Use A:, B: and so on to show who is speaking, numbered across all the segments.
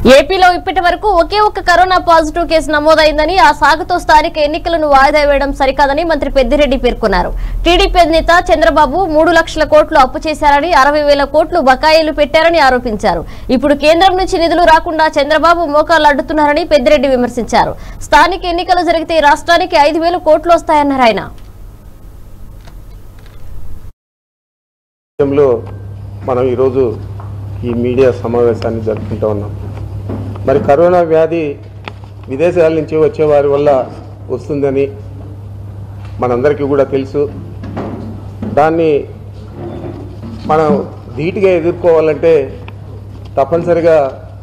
A: ఏపీలో ఇప్పటి వరకు ఒకే ఒక్క కరోనా పాజిటివ్ కేసు నమోదైందని ఆ సాగుతో స్థానిక ఎన్నికలను వాయిదా వేయడం సరికాదని మంత్రి పెద్దిరెడ్డి పేర్కొన్నారు టీడీపీ అధినేత చంద్రబాబు మూడు లక్షల కోట్లు అప్పు చేశారని అరవై వేల కోట్లు బకాయిలు పెట్టారని ఆరోపించారు ఇప్పుడు కేంద్రం నుంచి నిధులు రాకుండా చంద్రబాబు మోకాలు అడ్డుతున్నారని పెద్దిరెడ్డి విమర్శించారు స్థానిక ఎన్నికలు జరిగితే రాష్ట్రానికి ఐదు వేల కోట్లు వస్తాయన్నారు ఆయన
B: విషయంలో మనం ఈరోజు ఈ మీడియా సమావేశాన్ని జరుపుకుంటూ ఉన్నాం మరి కరోనా వ్యాధి విదేశాల నుంచి వచ్చే వారి వల్ల వస్తుందని మనందరికీ కూడా తెలుసు దాన్ని మనం ధీటుగా ఎదుర్కోవాలంటే తప్పనిసరిగా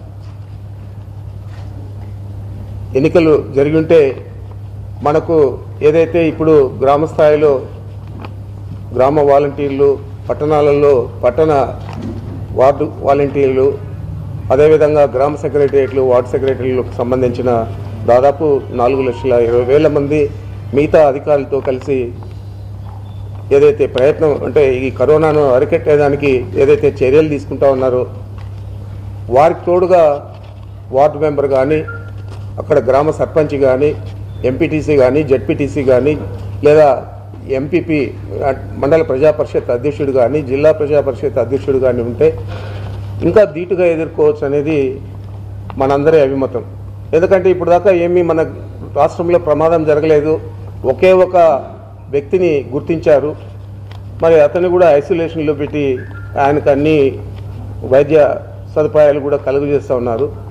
B: ఎన్నికలు జరిగి ఉంటే మనకు ఏదైతే ఇప్పుడు గ్రామ స్థాయిలో గ్రామ వాలంటీర్లు పట్టణాలలో పట్టణ వార్డు వాలంటీర్లు అదేవిధంగా గ్రామ సెక్రటరియట్లు వార్డు సెక్రటరీలకు సంబంధించిన దాదాపు నాలుగు లక్షల ఇరవై వేల మంది మిగతా అధికారులతో కలిసి ఏదైతే ప్రయత్నం అంటే ఈ కరోనాను అరికట్టేదానికి ఏదైతే చర్యలు తీసుకుంటా ఉన్నారో వారికి తోడుగా వార్డు మెంబర్ కానీ అక్కడ గ్రామ సర్పంచ్ కానీ ఎంపీటీసీ కానీ జడ్పీటీసీ కానీ లేదా ఎంపీపీ మండల ప్రజా పరిషత్ అధ్యక్షుడు కానీ జిల్లా ప్రజా పరిషత్ అధ్యక్షుడు కానీ ఉంటే ఇంకా ధీటుగా ఎదుర్కోవచ్చు అనేది మనందరి అభిమతం ఎందుకంటే ఇప్పుడు దాకా ఏమీ మన రాష్ట్రంలో ప్రమాదం జరగలేదు ఒకే ఒక వ్యక్తిని గుర్తించారు మరి అతన్ని కూడా ఐసోలేషన్లో పెట్టి ఆయనకు అన్ని వైద్య సదుపాయాలు కూడా కలుగజేస్తూ ఉన్నారు